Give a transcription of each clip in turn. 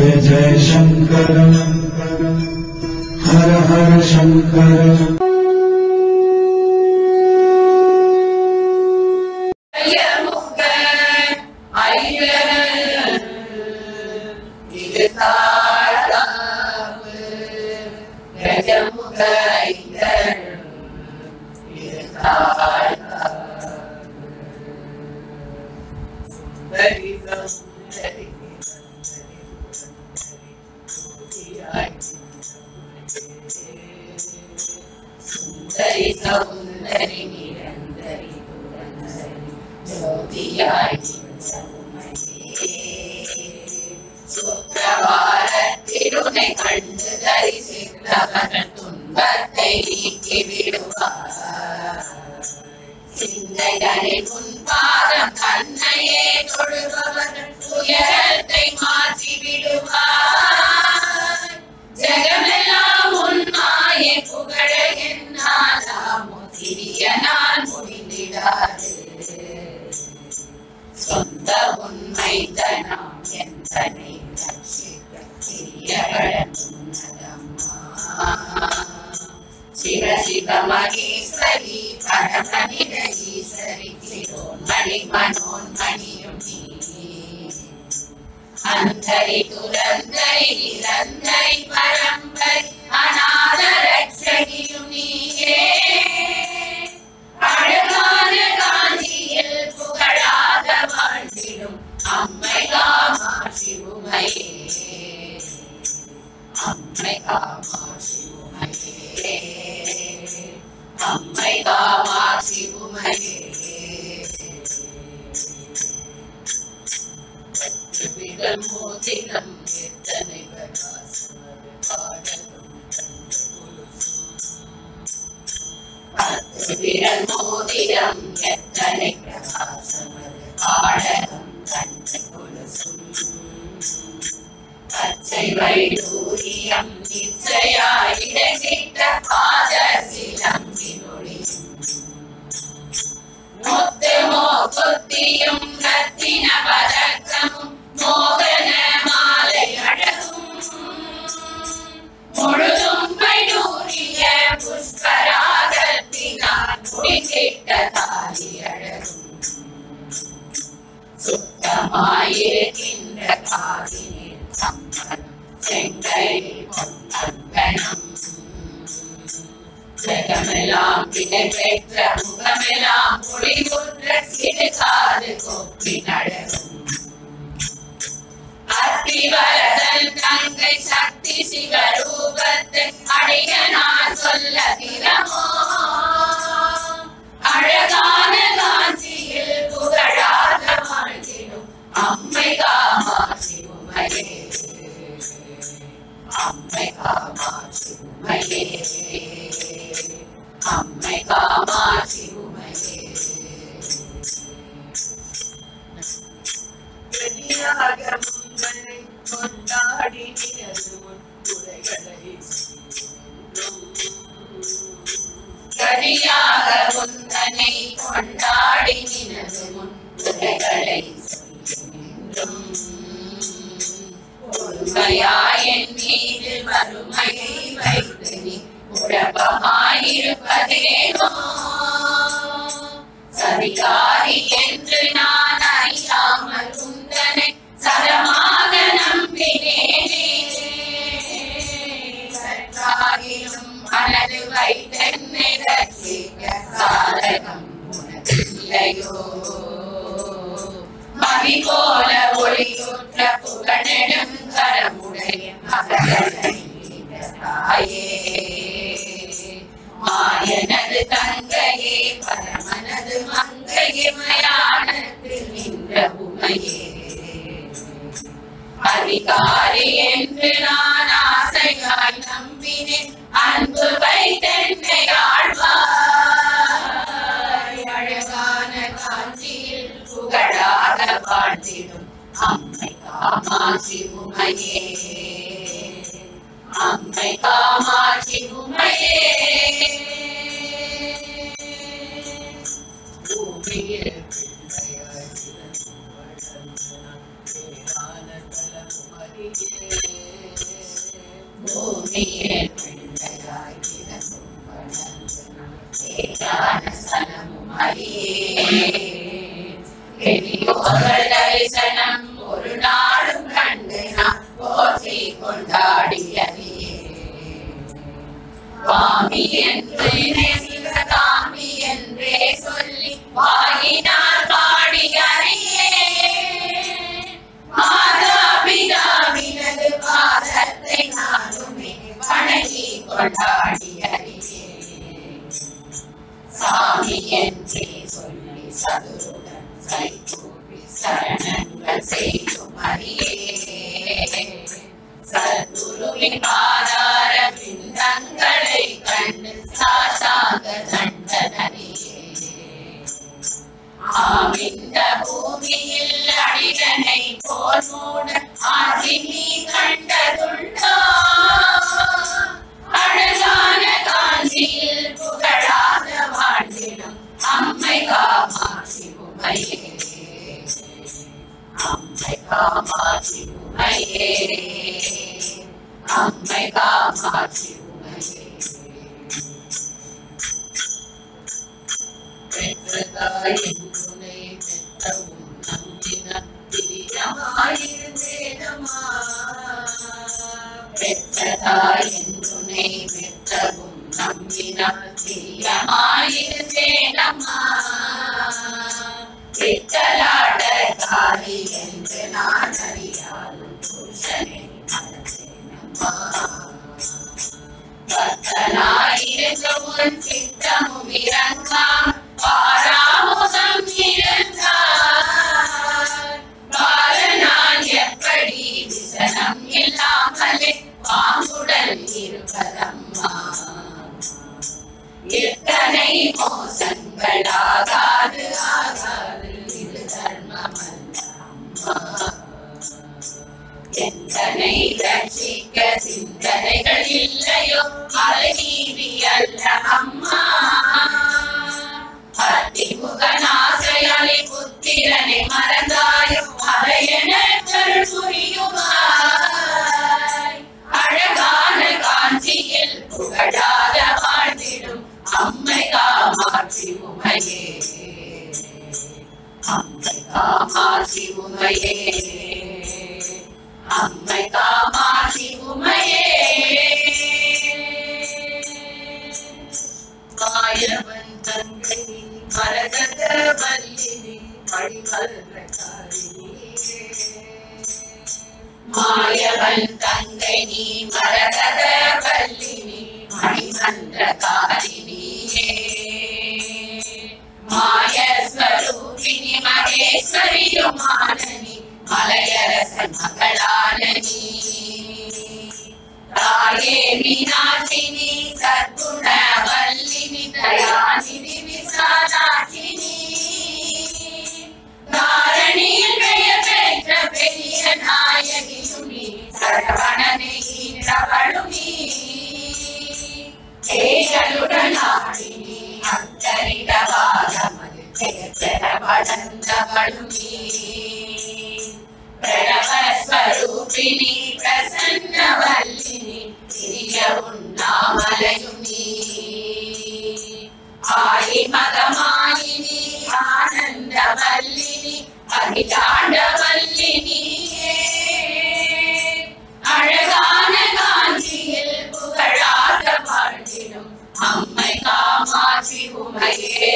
जय जय शङ्कर हर हर शङ्कर ஐயமுக ஐயனல் இது தாழாவு கஜமுக ஐயனல் இது தாழாவு சுந்தரி சுந்தரி சுந்தரி சௌந்தரி நிரந்தரி புரந்தரி ஜோதியாய் சுற்றவாரத்திருனை கண்டு தரிசித்தவன் துன்பத்தை நீக்கி விடுவார் சிந்தையனை முன்பாதம் தன்னையே தொழுபவர்கள் துயரத்தை மாற்றி விடுவார் ஜெகமெல்லாம் உன்மாயை புகழ என்னாலாமோ சிறிய நான் முடிந்திடாது சொந்த உண்மை தனம் என்பனை ரட்சிக்க சிறிய சிவ சிவ மகேஸ்வரி பரமனித ஈஸ்வரி சிரோன்மணி மனோன்மணியும் நீ அந்தரி துரந்தரி நிரந்தரி பரம்பரி அநாத ரட்சகியும் நீயே அழகான காஞ்சியில் புகழாத வாழ்ந்திடும் அம்மை காமாட்சி உமையே அம்மை காமாட்சி உமையே அம்மை காமாட்சி உமையே விரல் மோதிரம் எத்தனை பிரகாசமது பாடலும் தந்த பத்து விரல் மோதிரம் எத்தனை பிரகாசமது பாடலும் தந்த கொலுசும் பச்சை வைடூரியம் நிச்சயாயிடகிட்ட பாத சிலம்பினொழியும் முத்துமோ கொத்தியும் ரத்தின பதக்கமும் மோகன மாலை அழகும் முழுதும் பைடூரிய புஷ்பராகத்தினால் முடித்திட்ட தாலி அழகும் சுத்தமாயிருக்கின்ற காதினில் சம்மதம் செங்கை பொன்னங்கணம் ஜெகமெல்லாம் விடை பெற்ற முகமெல்லாம் புலிகுன்ற சிறுகாது கொப்பி நடக்கும் அத்திவரதன் தங்கை சக்தி சிவரூபத்தை அடைய நான் சொல்ல திறமோ அழகான காஞ்சியில் புகழாத வாழ்ந்திடும் அம்மை காமாட்சி உமையே அம்மை காமாட்சி உமையே அம்மை காமாட்சி உமையே வெளியாக உங்களை கொண்டாடி நினது உரைகளை கரியாக உந்தனை கொண்டாடி நினது முன் உரைகளை சொல்லும் பொறுமையாயன் மீது மறுமையை வைத்து நீ குழப்பமாயிருப்பதேனோ சரிகாரி என்று நான் அறியாமல் உந்தனை சரமாக நம்பினேனே சற்றாகிலும் மனது வைத்தென்னை ரட்சிக்க சாதகம் உனக்கில்லையோ மதி போல ஒளியுற்ற புகழெடும் கரமுடைய மகளை தாயே மாயனது தங்கையே பரமனது மங்கையே மயானத்தில் நின்ற உமையே அதிகாரி என்று நான் ஆசையாய் நம்பினேன் அன்பு வைத்தென்னை ஆழ்வாய் அழகான காஞ்சியில் புகழாக வாழ்ந்திடும் அம்மை காமாட்சி உமையே அம்மை காமாட்சி உமையே பூமியில் பிள்ளையாய் பிறந்து வளர்ந்த நான் பேரான தலமுமறியே பூமியே பிள்ளையாய் பிறந்தும் வளர்ந்து தேயான சனமுமையே பெரியோர்கள் தரிசனம் ஒரு நாளும் கண்டு நான் போற்றி கொண்டாடியதே சுவாமி என்று சிவகாமி என்றே சொல்லி வாயினால் பாடி அறியே மாதாபிதாவினது பாதத்தை நானுமே வணங்கி கொண்டாடி அறியே சாமி என்றே சொல்லி சதுருடன் கைகூப்பி சரணங்கள் செய்யும் அறியே சத்குருவின் பாதார பிந்தங்களை கண்டு சாசாங்க தண்டனரியே ஆம் இந்த பூமியில் அடிகனை போல் மூட ஆதி நீ கண்டதுண்டோ அழகான காஞ்சியில் புகழாத வாழ்ந்திடும் அம்மை காமாட்சி உமையே அம்மை காமாட்சி உமையே அம்மை காமாட்சி உமையே பெற்ற தாயின் துணை பெற்றவும் நம்பின பிரியமாயிருந்தேனம்மா பெற்ற தாயின் துணை பெற்றவும் நம்பின பிரியமாயிருந்தேனம்மா பித்தலாட காரி என்று நான் அறியாலும் புருஷனை மறந்தேனம்மா பக்தனாயிருக்கவும் சித்தமும் இறங்காம் பாராமுகம் இருந்தார் பாலனான் எப்படி விசனம் இல்லாமலே பாம்புடன் இருப்பதம்மா எத்தனை மோசங்களாகாது ஆகாது இது தர்மமல்ல அம்மா எத்தனை ரட்சிக்க சிந்தனைகள் இல்லையோ அதை நீதி அல்ல அம்மா அதிமுகனாசையாலே புத்திரனை மறந்தாயோ அதை எனக்கருள் புரியுமாய் அழகான காஞ்சியில் புகழாத வாழ்ந்திடும் அம்மை காமாட்சி உமையே அம்மை காமாட்சி உமையே அம்மை காமாட்சி உமையே மாயவன் தங்கை மரகத வல்லினி மணிமலர்காரிணியே மாயவன் தங்கை நீ மரகத வல்லினி மணிமன்ற காரிணியே மாயஸ்வரூபிணி மகேஸ்வரியுமானனி மலையரசன் மகளான நீ தாயே மீனாட்சினி சத்குண வல்லினி தயாநிதி விசாலாட்சினி தாரணியில் பெயர் பெற்ற பெரிய நாயகியும் நீ சரவணனை ஈன்றவளும் நீ தேகளுடன் ஆடினி அந்தரிடவாகமது பெயர் பெற வளர்ந்தவளும் நீ பிரணவஸ்வரூபிணி பிரசன்ன வல்லினி பிரிய உண்ணாமலையும் நீ ஆயி மகமாயினி ஆனந்த வல்லினி அகிலாண்ட வல்லினியே அழகான காஞ்சியில் புகழாத வாழ்ந்திடும் அம்மை காமாட்சி உமையே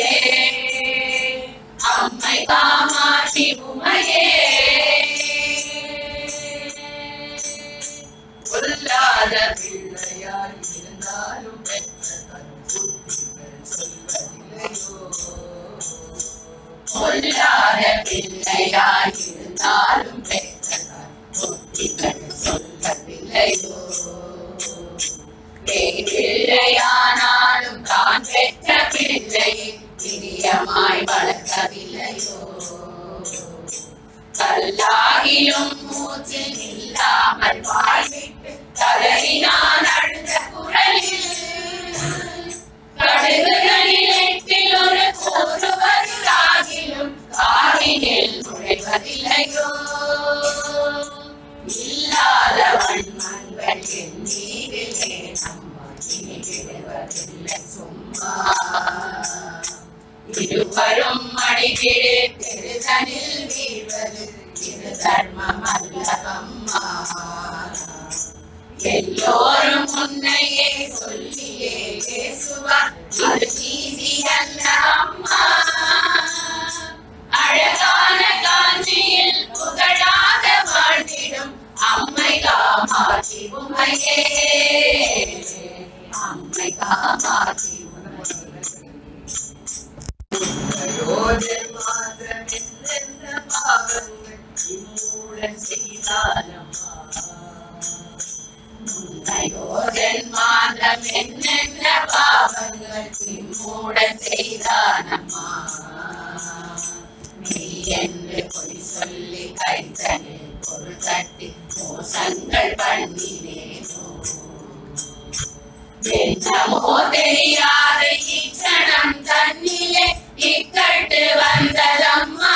அம்மை காமாட்சி உமையே கொல்லாத பிள்ளையாய் இருந்தாலும் பெற்ற தன் புத்திகள் சொல்வதில்லையோ கொல்லாத பிள்ளையாய் இருந்தாலும் பெற்ற புத்திகள் சொல்வதில்லையோ பிள்ளையானாலும் தான் பெற்ற பிள்ளை பிரியமாய் வளர்க்கவில்லையோ கல்லாகிலும் மூச்சில் இல்லாமல் வாழ்விட்டு கதறினான் அழுத குரலில் கடுகுகளில் ஒரு கூறுவதாகிலும் காவினில் நுழைவதில்லையோ இல்லாதவன் மண்ப பாவங்கள் என் மீதிலே நம்மை இனி விடுவதில்லை சும்மா இருவரும் அடிக்கிடு திருதனில் வீழ்வது இது தர்மம் அல்லவம்மா எல்லோரும் உன்னையே சொல்லியே பேசுவார் அது நீதி அல்ல அம்மா அழகான காஞ்சியில் புகழாக வாழ்ந்திடும் அம்மை காமாட்சி உமையே அம்மை காமாட்சி யோஜன் மாத்திரம் என்னென்ன பாவங்கள் இம்மூடன் செய்தாலம்மா உன்னையோதன் மாதம் என்னென்ன பாவங்கள் சிம்மூட செய்தானம்மா நீ என்று பொய் சொல்லி கைத்தனில் பொருள் தட்டி மோசங்கள் பண்ணினேனோ என்னமோ தெரியாத இச்சனம் தன்னிலே இக்கட்டு வந்ததம்மா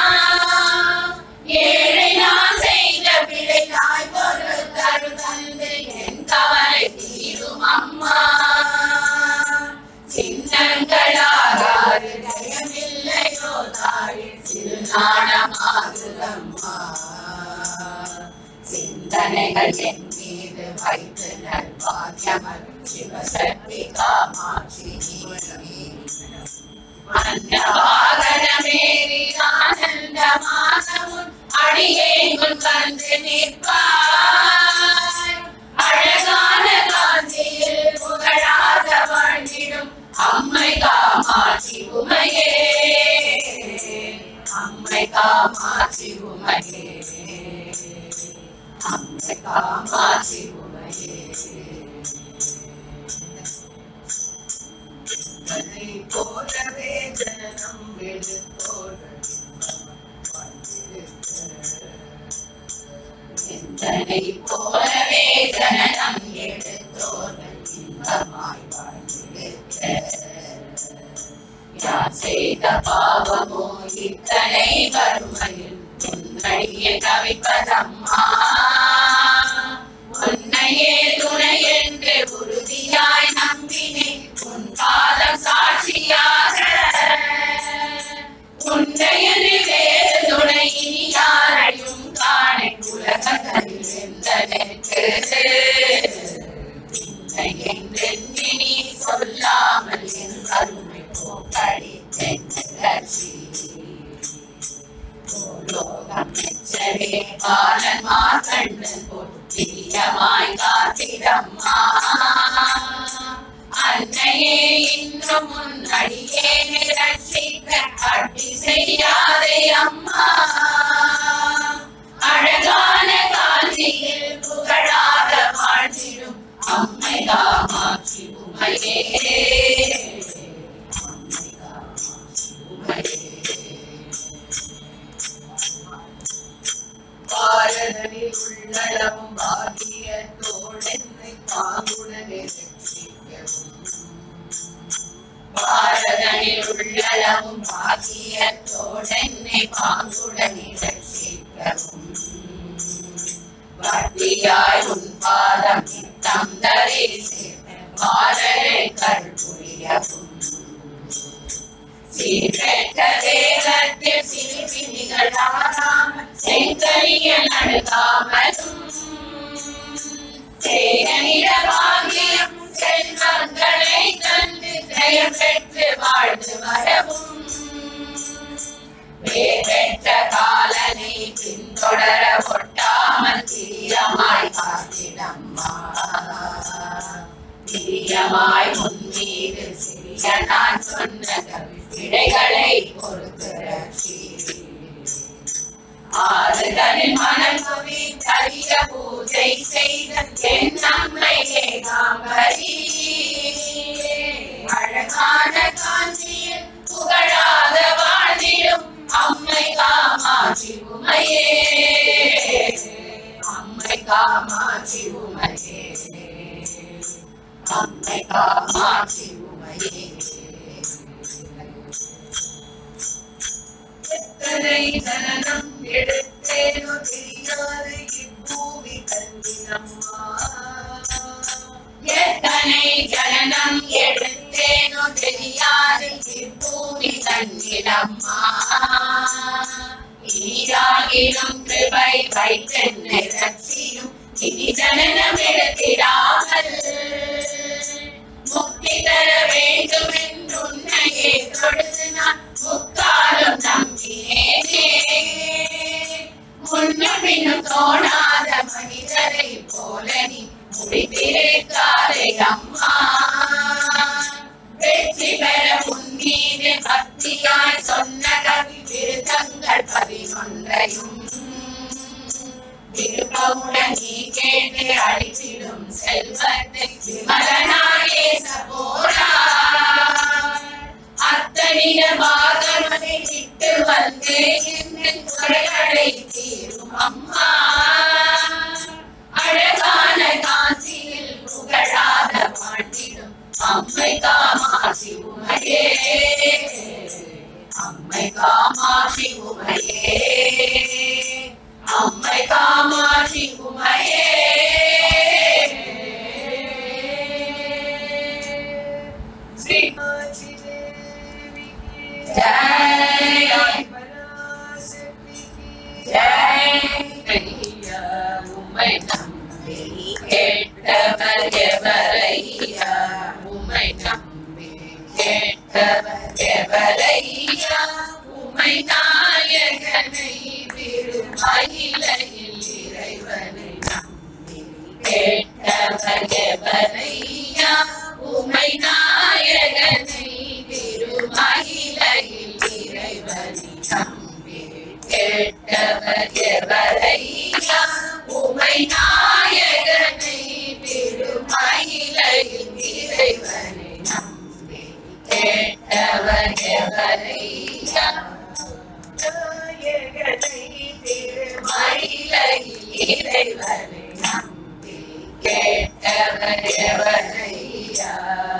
ஏழை நான் செய்த பிழையாய் பொறுத்தரு தந்து என் கவலை தீரும் அம்மா சின்னங்களாகாது ஜெயமில்லையோ தாழி திருநாணமாகுதம்மா சிந்தனைகள் என் மீது வைத்து நல்பாக்கியமல் சிவசக்தி காமாட்சி அன்னவாகனமேறி ஆனந்தமானமுன் அடியேங்குள் வந்து நிற்பாய் அழகான காஞ்சியில் புகழாக வாழ்ந்திடும் அம்மை காமாட்சி உமையே அம்மை காமாட்சி உமையே அம்மை காமாட்சி உமையே தன்னை போலவே ஜனம் எடுத்தோர்கள் சிந்தனை போலவே ஜனனம் எடுத்தோர்கள் இன்பமாய் வாழ்ந்திருக்க யார் செய்த பாவமோ இத்தனை வறுமையில் உன்னடிய தவிப்பதம்மா உன்னையே துணை என்று உறுதியாய் நம்பினேன் உன் பாதம் சாட்சியாக உன்னையது வேறு துணை இனி யாரையும் காண உலகத்தில் எந்தனக்கு உன்னை என்றெண்ணி நீ சொல்லாமல் என் அருமை போக்கடி தென்னகட்சி லோகம் மெச்சவே பாலன் மார்கண்டன் பொட்டியமாய் காத்திடம்மா அன்னையே இன்னும் முன்னடியே ரட்சிக்க அட்டி செய்யாதே அம்மா அழகான காஞ்சியில் புகழாக வாழ்ந்திடும் அம்மை காமாட்சி உமையே அம்மை காமாட்சி உமையே பாரதனில் உள்ளளவும் பாகியத்தோடென்னை பாங்குடனே ரட்சிக்கவும் பாரதனில் உள்ளளவும் பாக்கியத்தோடென்னை பாங்குடன் ரட்சிக்கவும் வட்டியாய் உன் பாதம் நித்தம் தரிசித்த பாலனை கற்புரியவும் சீர்கெட்ட தேகத்தில் சிறுபிணிகள் ஆறாமல் செங்கலிய நடுக்காமலும் சேகனிட பாகியம் செல்வங்களை தந்து ஜெயம் பெற்று வாழ்ந்து வரவும் வேறெற்ற காலனை பின்தொடர ஒட்டாமல் தீரமாய் காத்திடம்மா பிரியமாய் உன் மீது சிறிய நான் சொன்ன கவிப்பிழைகளை பொறுத்து ரட்சி ஆறுதலில் மனம் கவி கரிய பூஜை செய்த என் நம்மையே காம்பரி அழகான காஞ்சியில் புகழாக வாழ்ந்திடும் அம்மை காமாட்சி உமையே அம்மை காமாட்சி உமையே அம்மை காமாட்சி உமையே எத்தனை ஜனனம் எடுத்தேனோ தெரியாது இப்பூமி கண்ணினம்மா தன்னிலம்மா நீராகினும் கிருபை வைத்தென்னை ரட்சியும் இனி ஜனனம் எடுத்திடாமல் முக்தி தர வேண்டும் என்று உன்னையே தொழுது நான் முக்காலும் நம்பினேனே முன்னும் பின்னும் தோணாத மனிதரை போல நீ முடித்திருக்காதே அம்மா வெற்றி பெற முன்னீது பக்தியாய் சொன்ன கவி விருதங்கள் பதினொன்றையும் விருப்பமுடன் நீ கேட்டு அழித்திடும் செல்வத்தை விமலனாயே சபோரா அத்தனிட பாகமதை விட்டு வந்து என்று குறைகளை தீரும் அம்மா அழகான காஞ்சியில் புகழாத பாட்டிடும் அம்மை காமாட்சி உமையே அம்மை காமாட்சி உமையே அம்மை காமாட்சி உமையே श्री काशी देवी की जय पराशक्ति की ஜெய்யா உம்மை நம்பி கேட்டவர் எவரையா உம்மை நம்பி கேட்டவர் எவரையா உம்மை நாயகனை திருமயிலையில் இறைவனை நம்பி கேட்டவர் எவரையா உம்மை நாயகனை திருமயிலையில் இறைவனை நம்பி கேட்டவர் எவரையா உமை நாயகனை திருமயிலையில் இறைவனை நம்பி கேட்டவர் எவரையா நாயகனை திருமலை மயிலையில் இறைவனை நம்பி கேட்டவர் எவரையா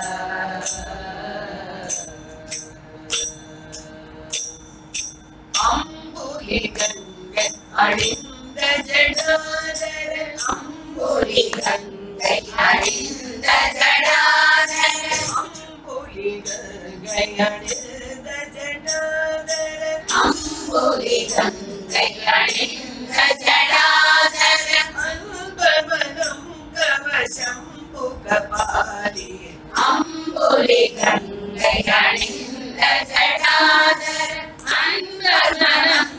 அம்புலிகங்கள் அழிந்த ஜடாதர அம்புலி கங்கை அழிந்த ஜடாதர புலிகங்கை அணிந்த ஜடாதர அம்புலி கங்கை அழிந்த ஜடாதர அன்பமனம் கவசம் புகபாரி அம்புலி கங்கை அழிந்த ஜடாதர அன்பநலம்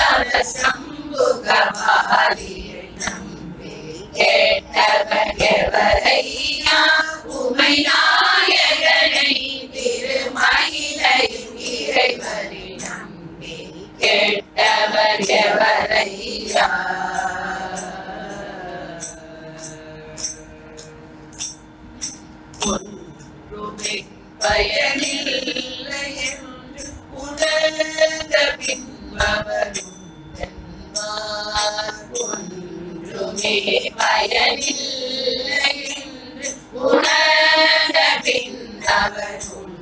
சம்புகபாலியை நம்பி கேட்டவர் எவரையா உமை நாயகனை திருமயிலையில் இறைவனை நம்பி கேட்டவர் எவரையா ஒன்றுமே பயனில்லை என்று உணர்ந்த பின்பவரும் ஒன்றுமே பயனில்லை என்று உணர்ந்த பின்பவரும்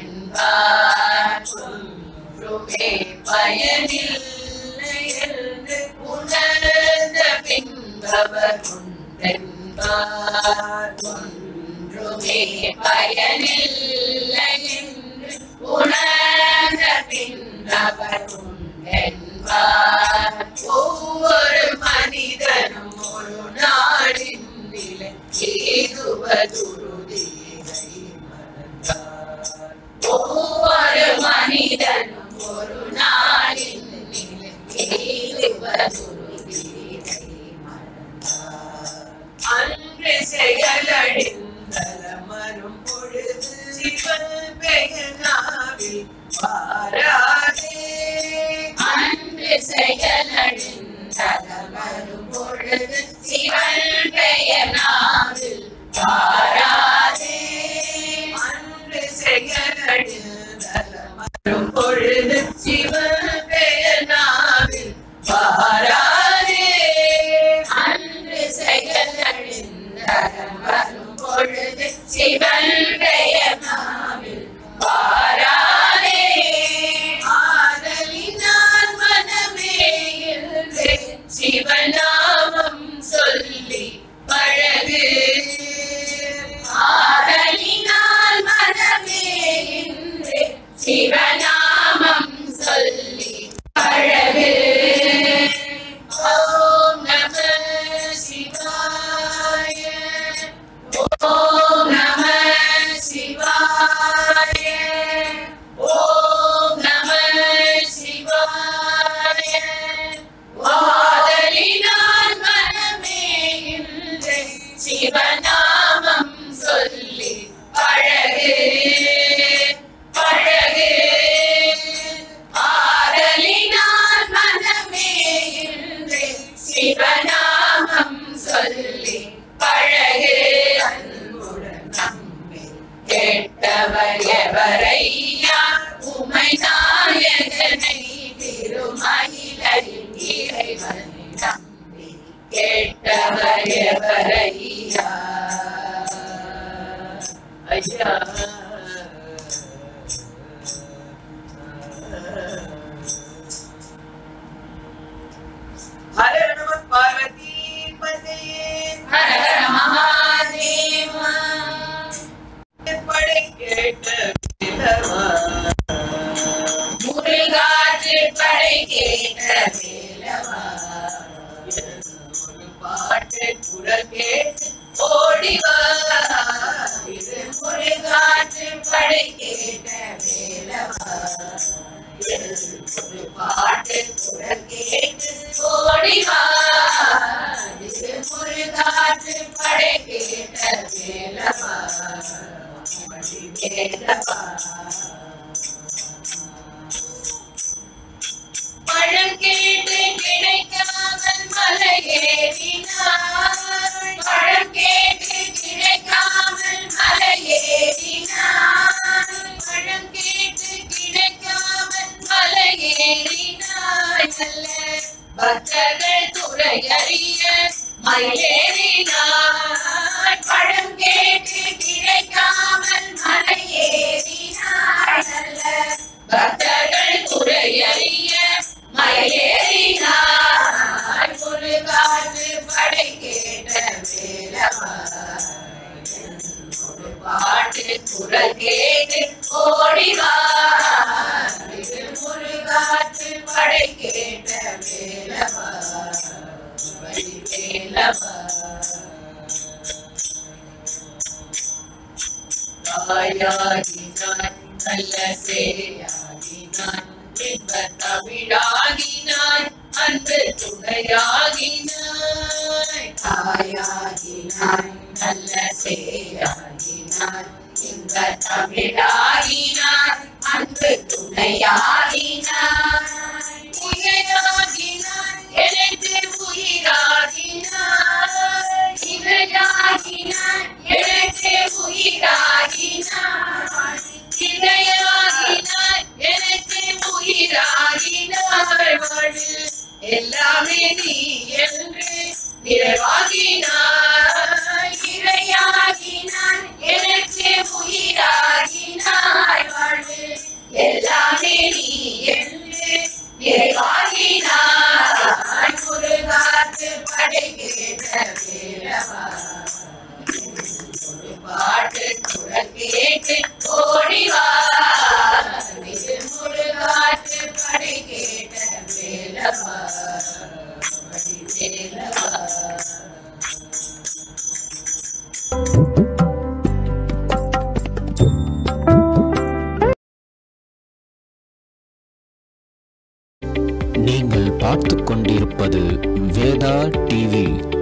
ஒன்றுமே பயனில்லை என்று உணர்ந்த பின்பவரும் ஒன்றுமே பயனில்லை என்று உணர்ந்த பின்னவரும் என்பார் ஒவ்வொரு மனிதனும் ஒரு நாளின் நிலை ஏதுவதுருதியை மறந்தார் ஒவ்வொரு மனிதனும் ஒரு நாளின் நிலை ஏதுவதுருதியை மறந்தார் அன்று செயலழிந்தலமரும் பொழுது சிவன் பெயனாவில் பாராதே அன்று செயலழிந்ததமரும் பொழுது சிவன் பெயர் நாவில் பாராதே அன்று செயலழிந்தலமரும் பொழுது சிவன் பெயனாவில் பாராதே அன்று செயலழிந்ததமரும் பொழுது சிவன் பெயர் நாவில் பாராதே ஆதலினால் மனமே என்று சிவநாமம் சொல்லி பழகு ஆதலினால் மனமே என்று சிவநாமம் பழகு அன்புடன் நம்மை கேட்டவர் எவரையா உமை நாயகனை திருமயிலின் இறைவனை நம்பி கேட்டவர் எவரையா ஐயா ஹர நம பார்வதி பதையே ஹர ஹர மகாதேவா படை கேட்ட நிலவா முருகாற்று படை கேட்ட வேலவா ஒரு பாட்டு குரல் கேட்டு ஓடிவா இது முருகாற்று படை கேட்ட வேலவா ஒரு பாட்டு குரல் கேட்டு ஓடிவா இது முருகாற்று படை கேட்ட வேலவா வேலவா பழம் கேட்டு கிடைக்காமல் மலையேறினார் பழம் கேட்டு கிடைக்காமல் மலையேறினார் பழம் கேட்டு கிடைக்காமல் மலையேறினார் நல்ல பக்தர்கள் துறையறிய மலையேறினார் பழம் கேட்டு கிடைக்காமல் மலையேறினார் நல்ல பக்தர்கள் குறையறிய மலையேறினார் ஒரு காற்று படை கேட்ட வேலவா ஒரு பாட்டு குரல் கேட்டு ஓடிவா இது ஒரு காற்று படை கேட்ட வேலவா வழி வேலவா தாயாகினான் நல்ல சேயாகினான் இன்ப தமிழாகினான் அன்பு துணையாகினான் தாயாகினான் நல்ல சேயாகினான் இன்ப தமிழாகினான் அன்பு துணையாகினான் உயிராகினான் எனக்கு உயிராகினான் இணையாகினான் எனக்கு உயிராகினான் இணையாகினான் எனக்கு உயிராகினான் வாழ்வில் எல்லாமே நீ என்று நிறைவாகினாய் இறையாகினான் எனக்கு உயிராகினாய் வாழ்வில் எல்லாமே நீ என்று நிறைவாகினாய் ஒரு காத்து படைக்கிற வேலவா ஒரு பாட்டு குரல் கேட்டு ஓடிவா இது முருகாட்டு படை கேட்ட வேலவா வழி வேலவா நீங்கள் பார்த்துக் கொண்டிருப்பது வேதா டிவி